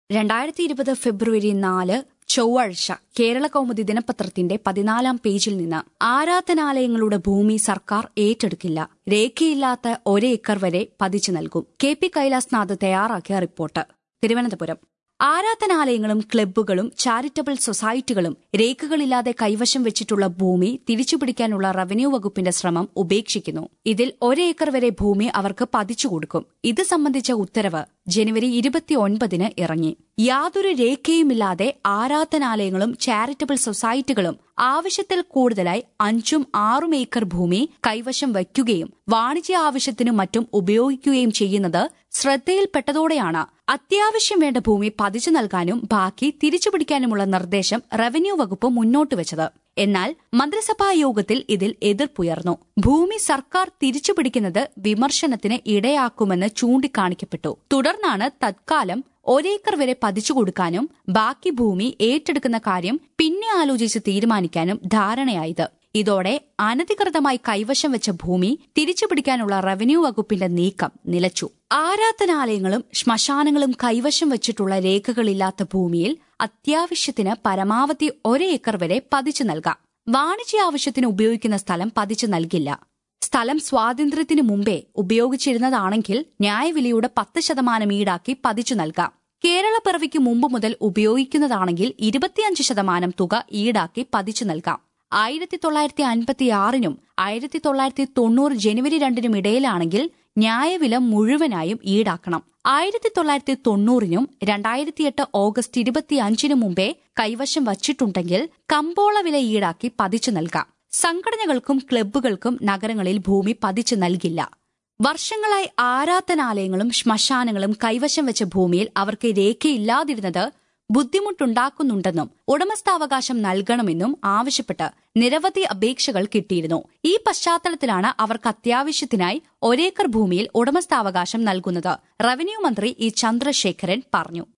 രണ്ടായിരത്തി ഇരുപത് ഫെബ്രുവരി നാല് ചൊവ്വാഴ്ച കേരള കൗമുദി ദിനപത്രത്തിന്റെ പതിനാലാം പേജിൽ നിന്ന് ആരാധനാലയങ്ങളുടെ ഭൂമി സർക്കാർ ഏറ്റെടുക്കില്ല രേഖയില്ലാത്ത ഒരേക്കർ വരെ പതിച്ചു നൽകും കെ പി കൈലാസ്നാഥ് തയ്യാറാക്കിയ റിപ്പോർട്ട് തിരുവനന്തപുരം ആരാധനാലയങ്ങളും ക്ലബ്ബുകളും ചാരിറ്റബിൾ സൊസൈറ്റികളും രേഖകളില്ലാതെ കൈവശം വെച്ചിട്ടുള്ള ഭൂമി തിരിച്ചുപിടിക്കാനുള്ള റവന്യൂ വകുപ്പിന്റെ ശ്രമം ഉപേക്ഷിക്കുന്നു ഇതിൽ ഒരേക്കർ വരെ ഭൂമി അവർക്ക് പതിച്ചു കൊടുക്കും ഇത് സംബന്ധിച്ച ഉത്തരവ് ജനുവരി ഇരുപത്തിയൊൻപതിന് ഇറങ്ങി യാതൊരു രേഖയുമില്ലാതെ ആരാധനാലയങ്ങളും ചാരിറ്റബിൾ സൊസൈറ്റികളും ആവശ്യത്തിൽ കൂടുതലായി അഞ്ചും ആറും ഏക്കർ ഭൂമി കൈവശം വയ്ക്കുകയും വാണിജ്യ ആവശ്യത്തിനും മറ്റും ഉപയോഗിക്കുകയും ചെയ്യുന്നത് ശ്രദ്ധയിൽപ്പെട്ടതോടെയാണ് അത്യാവശ്യം വേണ്ട ഭൂമി പതിച്ചു നൽകാനും ബാക്കി തിരിച്ചുപിടിക്കാനുമുള്ള നിർദ്ദേശം റവന്യൂ വകുപ്പ് മുന്നോട്ട് വെച്ചത് എന്നാൽ മന്ത്രിസഭാ യോഗത്തിൽ ഇതിൽ എതിർപ്പുയർന്നു ഭൂമി സർക്കാർ തിരിച്ചുപിടിക്കുന്നത് വിമർശനത്തിന് ഇടയാക്കുമെന്ന് ചൂണ്ടിക്കാണിക്കപ്പെട്ടു തുടർന്നാണ് തത്കാലം ഒരേക്കർ വരെ പതിച്ചു കൊടുക്കാനും ബാക്കി ഭൂമി ഏറ്റെടുക്കുന്ന കാര്യം പിന്നെ ആലോചിച്ച് തീരുമാനിക്കാനും ധാരണയായത് ഇതോടെ അനധികൃതമായി കൈവശം വെച്ച ഭൂമി തിരിച്ചുപിടിക്കാനുള്ള റവന്യൂ വകുപ്പിന്റെ നീക്കം നിലച്ചു ആരാധനാലയങ്ങളും ശ്മശാനങ്ങളും കൈവശം വെച്ചിട്ടുള്ള രേഖകളില്ലാത്ത ഭൂമിയിൽ അത്യാവശ്യത്തിന് പരമാവധി ഒരേക്കർ വരെ പതിച്ചു നൽകാം വാണിജ്യ ആവശ്യത്തിന് ഉപയോഗിക്കുന്ന സ്ഥലം പതിച്ചു നൽകില്ല സ്ഥലം സ്വാതന്ത്ര്യത്തിനു മുമ്പേ ഉപയോഗിച്ചിരുന്നതാണെങ്കിൽ ന്യായവിലയുടെ പത്ത് ശതമാനം ഈടാക്കി പതിച്ചു നൽകാം കേരള പിറവിക്ക് മുമ്പ് മുതൽ ഉപയോഗിക്കുന്നതാണെങ്കിൽ ഇരുപത്തിയഞ്ച് ശതമാനം തുക ഈടാക്കി പതിച്ചു നൽകാം ആയിരത്തി തൊള്ളായിരത്തി അൻപത്തിയാറിനും ആയിരത്തി തൊള്ളായിരത്തി തൊണ്ണൂറ് ജനുവരി രണ്ടിനും ഇടയിലാണെങ്കിൽ ന്യായവില മുഴുവനായും ഈടാക്കണം ആയിരത്തി തൊള്ളായിരത്തി തൊണ്ണൂറിനും രണ്ടായിരത്തിയെട്ട് ഓഗസ്റ്റ് ഇരുപത്തിയഞ്ചിനു മുമ്പേ കൈവശം വച്ചിട്ടുണ്ടെങ്കിൽ കമ്പോള വില ഈടാക്കി പതിച്ചു നൽകാം സംഘടനകൾക്കും ക്ലബ്ബുകൾക്കും നഗരങ്ങളിൽ ഭൂമി പതിച്ചു നൽകില്ല വർഷങ്ങളായി ആരാധനാലയങ്ങളും ശ്മശാനങ്ങളും കൈവശം വെച്ച ഭൂമിയിൽ അവർക്ക് രേഖയില്ലാതിരുന്നത് ബുദ്ധിമുട്ടുണ്ടാക്കുന്നുണ്ടെന്നും ഉടമസ്ഥാവകാശം നൽകണമെന്നും ആവശ്യപ്പെട്ട് നിരവധി അപേക്ഷകൾ കിട്ടിയിരുന്നു ഈ പശ്ചാത്തലത്തിലാണ് അവർക്ക് അത്യാവശ്യത്തിനായി ഒരേക്കർ ഭൂമിയിൽ ഉടമസ്ഥാവകാശം നൽകുന്നത് റവന്യൂ മന്ത്രി ഇ ചന്ദ്രശേഖരൻ പറഞ്ഞു